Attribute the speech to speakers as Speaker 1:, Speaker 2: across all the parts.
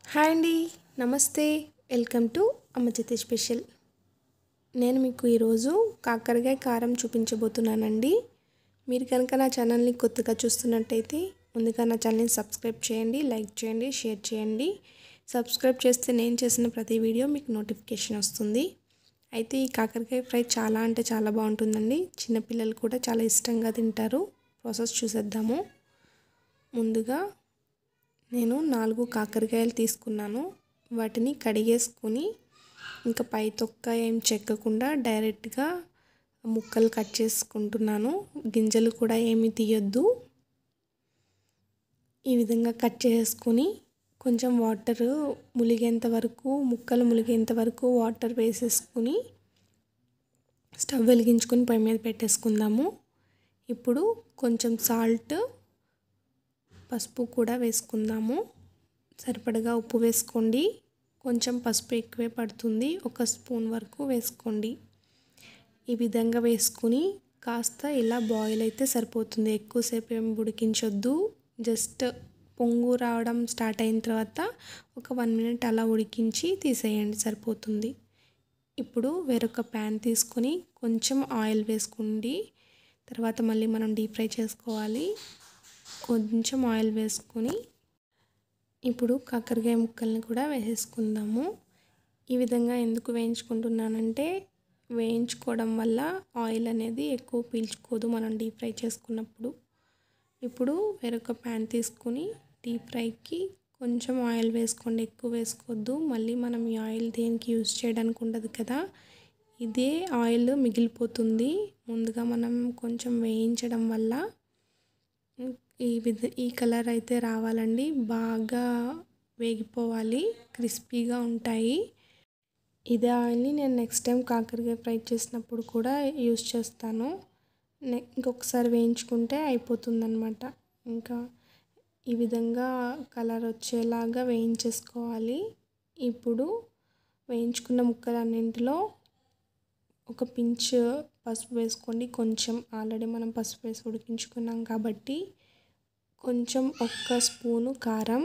Speaker 1: hi అండి నమస్తే welcome to అమ్మ చేతి స్పెషల్ నేను మీకు ఈరోజు కాకరకాయ కారం చూపించబోతున్నానండి మీరు కనుక నా ఛానల్ని కొత్తగా చూస్తున్నట్టయితే ముందుగా నా ఛానల్ని సబ్స్క్రైబ్ చేయండి లైక్ చేయండి షేర్ చేయండి సబ్స్క్రైబ్ చేస్తే నేను చేసిన ప్రతి వీడియో మీకు నోటిఫికేషన్ వస్తుంది అయితే ఈ కాకరకాయ ఫ్రై చాలా అంటే చాలా బాగుంటుందండి చిన్నపిల్లలు కూడా చాలా ఇష్టంగా తింటారు ప్రాసెస్ చూసేద్దాము ముందుగా నేను నాలుగు కాకరకాయలు తీసుకున్నాను వాటిని కడిగేసుకొని ఇంకా పై తొక్క ఏం చెక్కకుండా డైరెక్ట్గా ముక్కలు కట్ చేసుకుంటున్నాను గింజలు కూడా ఏమీ తీయొద్దు ఈ విధంగా కట్ చేసుకొని కొంచెం వాటర్ ములిగేంత వరకు ముక్కలు ములిగేంత వరకు వాటర్ వేసేసుకుని స్టవ్ వెలిగించుకొని పొయ్యి మీద పెట్టేసుకుందాము ఇప్పుడు కొంచెం సాల్ట్ పసుపు కూడా వేసుకుందాము సరిపడగా ఉప్పు వేసుకోండి కొంచెం పసుపు ఎక్కువే పడుతుంది ఒక స్పూన్ వరకు వేసుకోండి ఈ విధంగా వేసుకుని కాస్త ఇలా బాయిల్ అయితే సరిపోతుంది ఎక్కువసేపు ఏం ఉడికించొద్దు జస్ట్ పొంగు రావడం స్టార్ట్ అయిన తర్వాత ఒక వన్ మినిట్ అలా ఉడికించి తీసేయండి సరిపోతుంది ఇప్పుడు వేరొక ప్యాన్ తీసుకొని కొంచెం ఆయిల్ వేసుకోండి తర్వాత మళ్ళీ మనం డీప్ ఫ్రై చేసుకోవాలి కొంచెం ఆయిల్ వేసుకొని ఇప్పుడు కాకరకాయ ముక్కల్ని కూడా వేసేసుకుందాము ఈ విధంగా ఎందుకు వేయించుకుంటున్నానంటే వేయించుకోవడం వల్ల ఆయిల్ అనేది ఎక్కువ పీల్చుకోదు మనం డీప్ ఫ్రై చేసుకున్నప్పుడు ఇప్పుడు వేరొక ప్యాన్ తీసుకుని డీప్ ఫ్రైకి కొంచెం ఆయిల్ వేసుకోండి ఎక్కువ వేసుకోవద్దు మళ్ళీ మనం ఈ ఆయిల్ దేనికి యూజ్ చేయడానికి ఉండదు కదా ఇదే ఆయిల్ మిగిలిపోతుంది ముందుగా మనం కొంచెం వేయించడం వల్ల ఈ విధ ఈ కలర్ అయితే రావాలండి బాగా వేగిపోవాలి క్రిస్పీగా ఉంటాయి ఇదే ఆయిల్ని నేను నెక్స్ట్ టైం కాకరకాయ ఫ్రై చేసినప్పుడు కూడా యూస్ చేస్తాను ఇంకొకసారి వేయించుకుంటే అయిపోతుందన్నమాట ఇంకా ఈ విధంగా కలర్ వచ్చేలాగా వేయించేసుకోవాలి ఇప్పుడు వేయించుకున్న ముక్కలన్నింటిలో ఒక పించ్ పసుపు వేసుకోండి కొంచెం ఆల్రెడీ మనం పసుపు వేసి ఉడికించుకున్నాం కాబట్టి కొంచెం ఒక్క స్పూను కారం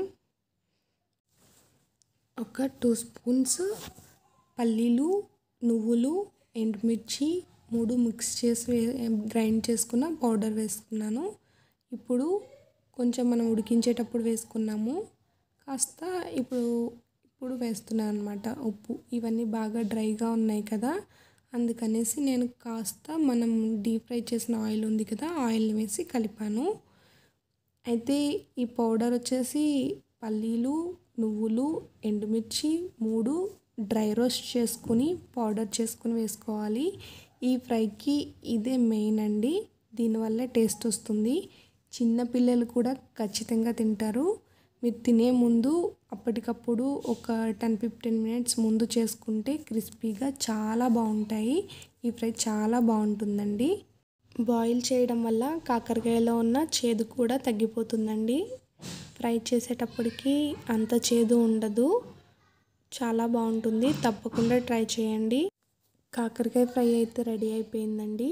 Speaker 1: ఒక టూ స్పూన్స్ పల్లీలు నువ్వులు ఎండుమిర్చి మూడు మిక్స్ చేసి గ్రైండ్ చేసుకున్న పౌడర్ వేసుకున్నాను ఇప్పుడు కొంచెం మనం ఉడికించేటప్పుడు వేసుకున్నాము కాస్త ఇప్పుడు ఇప్పుడు వేస్తున్నాను అనమాట ఉప్పు ఇవన్నీ బాగా డ్రైగా ఉన్నాయి కదా అందుకనేసి నేను కాస్త మనం డీప్ ఫ్రై చేసిన ఆయిల్ ఉంది కదా ఆయిల్ని వేసి కలిపాను అయితే ఈ పౌడర్ వచ్చేసి పల్లీలు నువ్వులు ఎండుమిర్చి మూడు డ్రై రోస్ట్ చేసుకుని పౌడర్ చేసుకుని వేసుకోవాలి ఈ ఫ్రైకి ఇదే మెయిన్ అండి దీనివల్ల టేస్ట్ వస్తుంది చిన్నపిల్లలు కూడా ఖచ్చితంగా తింటారు మీరు తినే ముందు అప్పటికప్పుడు ఒక టెన్ ఫిఫ్టీన్ మినిట్స్ ముందు చేసుకుంటే క్రిస్పీగా చాలా బాగుంటాయి ఈ ఫ్రై చాలా బాగుంటుందండి బాయిల్ చేయడం వల్ల కాకరకాయలో ఉన్న చేదు కూడా తగ్గిపోతుందండి ఫ్రై చేసేటప్పటికి అంత చేదు ఉండదు చాలా బాగుంటుంది తప్పకుండా ట్రై చేయండి కాకరకాయ ఫ్రై అయితే రెడీ అయిపోయిందండి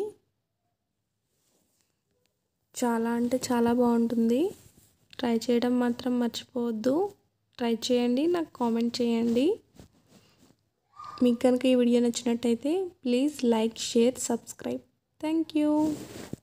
Speaker 1: చాలా అంటే చాలా బాగుంటుంది ట్రై చేయడం మాత్రం మర్చిపోవద్దు ట్రై చేయండి నాకు కామెంట్ చేయండి మీకు కనుక ఈ వీడియో నచ్చినట్టయితే please like share subscribe thank you